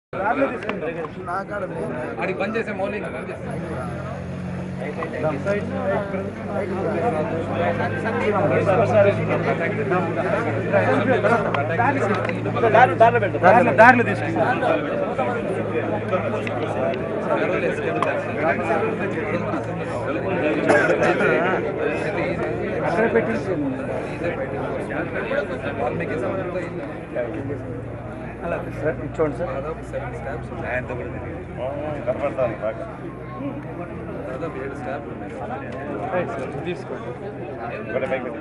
ఆడికి బంద్ చేసే మౌలింగ్ బంద్ చేసే దారిలో తీసుకుంటాం అక్కడ పెట్టించి వాల్మీకి సమాజంలో అలా సార్ ఇచ్చోండి సార్ దాదాపు సెవెన్ స్టాప్స్ కనపడతాను బాగా దాదాపు ఏడు స్టాప్లు ఉన్నాయి రైట్ సార్ తీసుకోండి ఇక్కడ పైకి పెట్టు.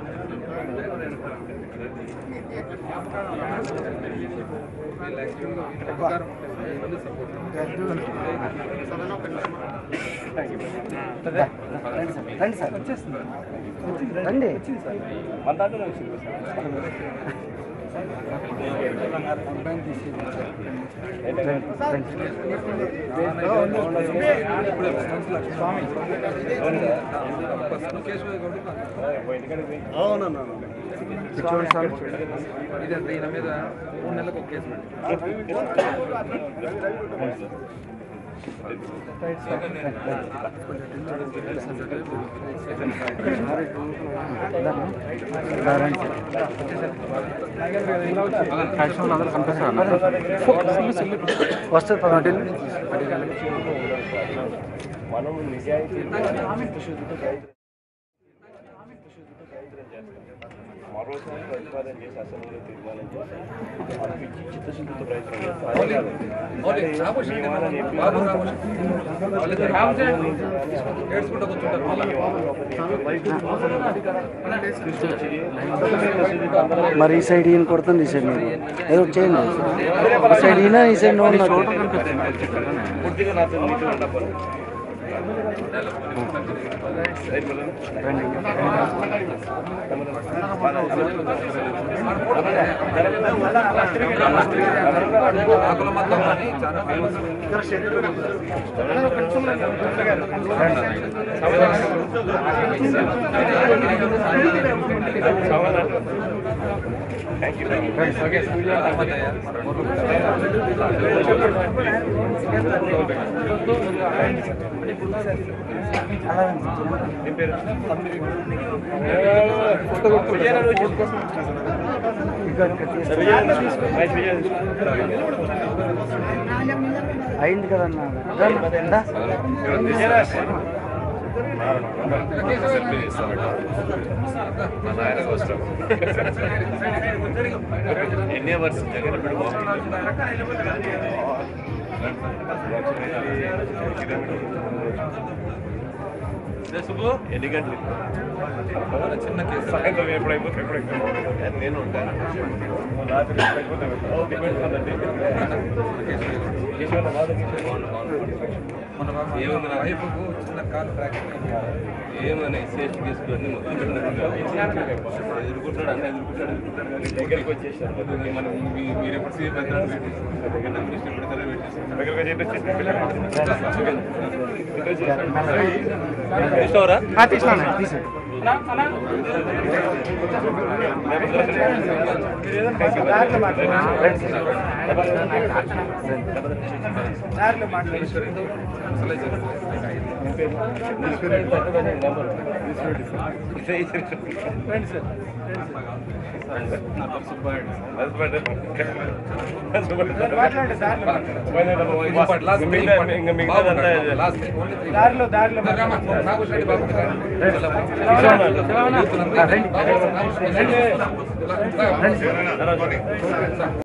వీళ్ళు యాక్చువల్గా వీళ్ళ అధికారం వీళ్ళు సపోర్ట్ రండి సార్ వచ్చేస్తుంది రండి మన దాంట్లోనే వచ్చింది అవునన్నా చూడండి సార్ ఇదంతా ఈయన మీద మూడు నెలలకు ఒక కేసు పెట్టి వస్తుంది పదండి మనం నిజాయితీ చిత్తశుద్ధితో ప్రయత్నం మరోసారి ప్రతిపాదన చేసి అసెంబ్లీలో తీర్మానం చేసి అనిపించి చిత్తశుద్ధితో ప్రయత్నం చేస్తాం అదే కాదు. మౌలిక్ రామోష్ మీ వాళ్ళని చెప్పి బాబు రామోష్ వాళ్ళిద్దరు ఏడ్చుకుంటూ కూర్చుంటారు మళ్ళీ మరి ఈ సైడ్ ఈయన కొడుతుంది ఈ సైడ్ మీరు ఏదో ఒకటి చేయండి ఈ సైడ్ ఈయన ఈ సైడ్ నో నాకు పూర్తిగా నాతో నీట్గా ఉండకపోతే రైట్ మేడం. ఆకుల మొత్తం అని చాలా ఫేమస్ ఓకే తర్వాత మీ పేరు రైట్ విజయ్ అయింది కదన్నా దా. ఎన్ని అవర్స్ జగన్ ఇప్పుడు ఎన్ని గంటలు చిన్న కేసు సాయంత్రం ఎప్పుడైపోతే ఎప్పుడైతే నేను ఉంటాను రాత్రి ఎప్పుడైపోతే డిపెండ్స్ ఉందండి ఈశ్వర బాధ మన ఏముంది నా వైపుకు చిన్న కాలు ఫ్రాక్చర్ ఏమని సేఫ్టీ తీసుకొని ఎదుర్కొంటాడు అన్న ఎదుర్కొంటాడు ఎదుర్కొంటాడు కానీ దగ్గరికి వచ్చేసారు మనం మీ- మీరు ఎప్పుడు సీఎం పెడతారు దగ్గర మినిస్టర్ పెడతారో పెట్టేసి తీసుకోవరా ఆ, తీసుకోండి తీసుకోండి ఇంకా మిగతాదంతా దారిలో దారిలో నాగేశ్వర రెడ్డి బాబు రండి. రండి